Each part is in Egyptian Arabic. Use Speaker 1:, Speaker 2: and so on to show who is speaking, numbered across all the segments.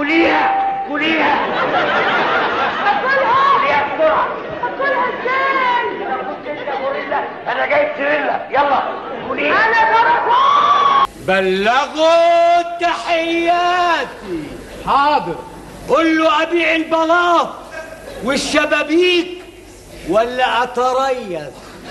Speaker 1: كليها كليها
Speaker 2: اكلها
Speaker 1: كليها بسرعه
Speaker 2: اكلها ازاي
Speaker 1: انا جايب تريلا يلا كليها
Speaker 2: انا جرسون
Speaker 3: بلغوا تحياتي حاضر قول له ابيع البلاط والشبابيك ولا اتريث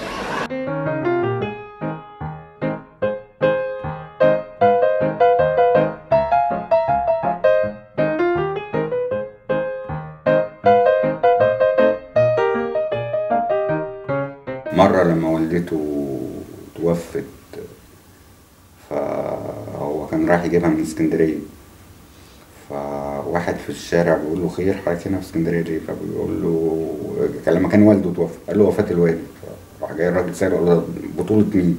Speaker 4: مرة لما والدته توفت فهو كان رايح يجيبها من اسكندرية فواحد في الشارع بيقول له خير حضرتك هنا في اسكندرية ليه؟ فبيقول له كان لما كان والده توفى قال له وفاة الوالد راح جاي الراجل سأله قال له بطولة مين؟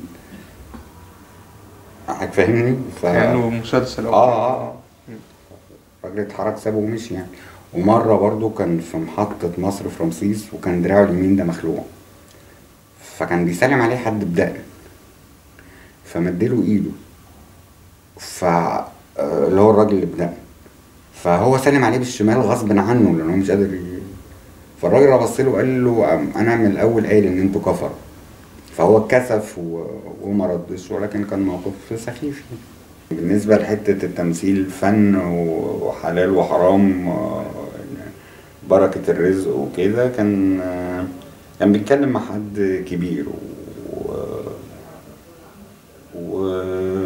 Speaker 4: حضرتك فاهمني؟ ف...
Speaker 5: كانه مسلسل او
Speaker 4: اه اه الراجل اتحرك سابه ومشي يعني ومرة برضو كان في محطة مصر في رمسيس وكان دراعه اليمين ده مخلوع فكان بيسلم عليه حد بدقن فمديله ايده ف آه، اللي هو الراجل اللي بدقن فهو سلم عليه بالشمال غصب عنه لان هو مش قادر ي... فالراجل بص له قال له أم- انا من الاول قايل ان انتوا كفر فهو اتكسف و- وما ردش ولكن كان موقف سخيف يعني. بالنسبة لحتة التمثيل فن وحلال وحرام آه، بركة الرزق وكده كان آه، كان بيتكلم مع حد كبير و... و...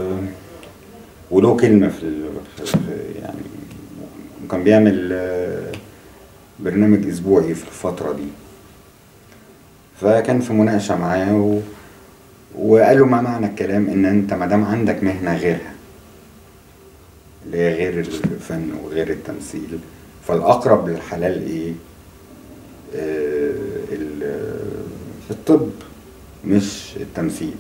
Speaker 4: وله كلمة في, ال... في في- يعني وكان بيعمل آه، برنامج أسبوعي في الفترة دي فكان في مناقشة معاه و... وقال له ما معنى الكلام ان انت ما دام عندك مهنة غيرها اللي هي غير الفن وغير التمثيل فالأقرب للحلال ايه؟ آه، ال- الطب مش التمثيل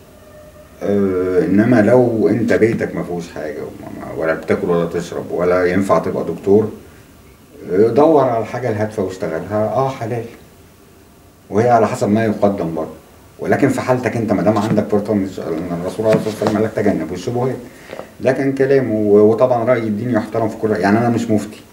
Speaker 4: آه، انما لو انت بيتك ما فيهوش حاجه وما- ولا بتاكل ولا تشرب ولا ينفع تبقى دكتور آه، دور على الحاجه الهادفه واشتغلها اه حلال وهي على حسب ما يقدم برضه ولكن في حالتك انت ما دام عندك فرصه مش لأن الرسول عليه الصلاه والسلام قال لك تجنب الشبهات ده كان كلامه و- وطبعا راي الدين يحترم في كل يعني انا مش مفتي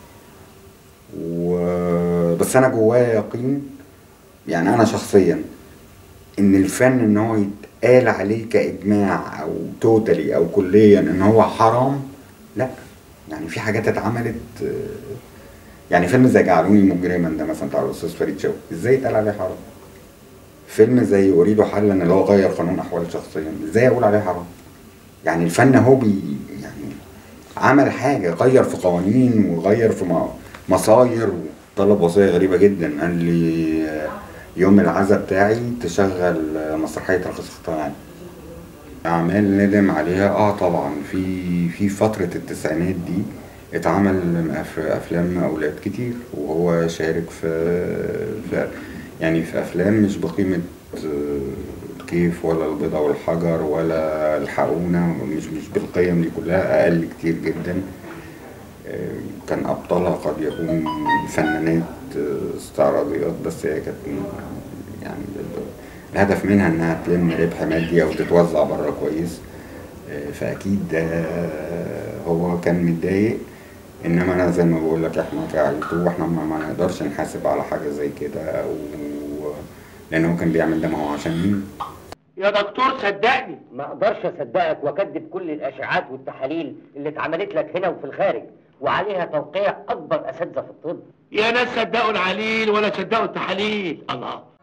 Speaker 4: و... بس انا جوايا يقين يعني انا شخصيا ان الفن ان هو يتقال عليه كاجماع او توتالي او كليا ان هو حرام لا يعني في حاجات اتعملت آه، يعني فيلم زي جعلوني مجرما ده مثلا بتاع الاستاذ فريد شوقي ازاي يتقال عليه حرام فيلم زي اريد حلا اللي هو غير قانون احوال الشخصيه ازاي اقول عليه حرام يعني الفن هو بي يعني عمل حاجه غير في قوانين وغير في م- مصاير طلب وصيه غريبه جدا قال لي آه، يوم العزا بتاعي تشغل آه، مسرحيه رخيص اختراعي اعمال ندم عليها اه طبعا في في فتره التسعينات دي اتعمل أف- افلام اولاد كتير وهو شارك في, في يعني في افلام مش بقيمه آه، كيف ولا البيضة والحجر ولا الحقونة مش مش بالقيم دي كلها اقل كتير جدا آه، كان ابطالها قد يكون فنانات آه، استعراضيات بس هي كانت يعني الهدف منها انها تلم ربح مادي او تتوزع بره كويس آه، فاكيد ده هو كان متضايق انما انا زي ما بقول لك احنا كعيلته احنا ما, ما نقدرش نحاسب على حاجه زي كده او لان هو كان بيعمل ده ما هو عشان مين
Speaker 1: يا دكتور صدقني
Speaker 6: ما اقدرش اصدقك واكذب كل الاشعاعات والتحاليل اللي اتعملت لك هنا وفي الخارج وعليها توقيع اكبر اساتذه في الطب
Speaker 1: يا ناس صدقوا العليل ولا صدقوا التحاليل الله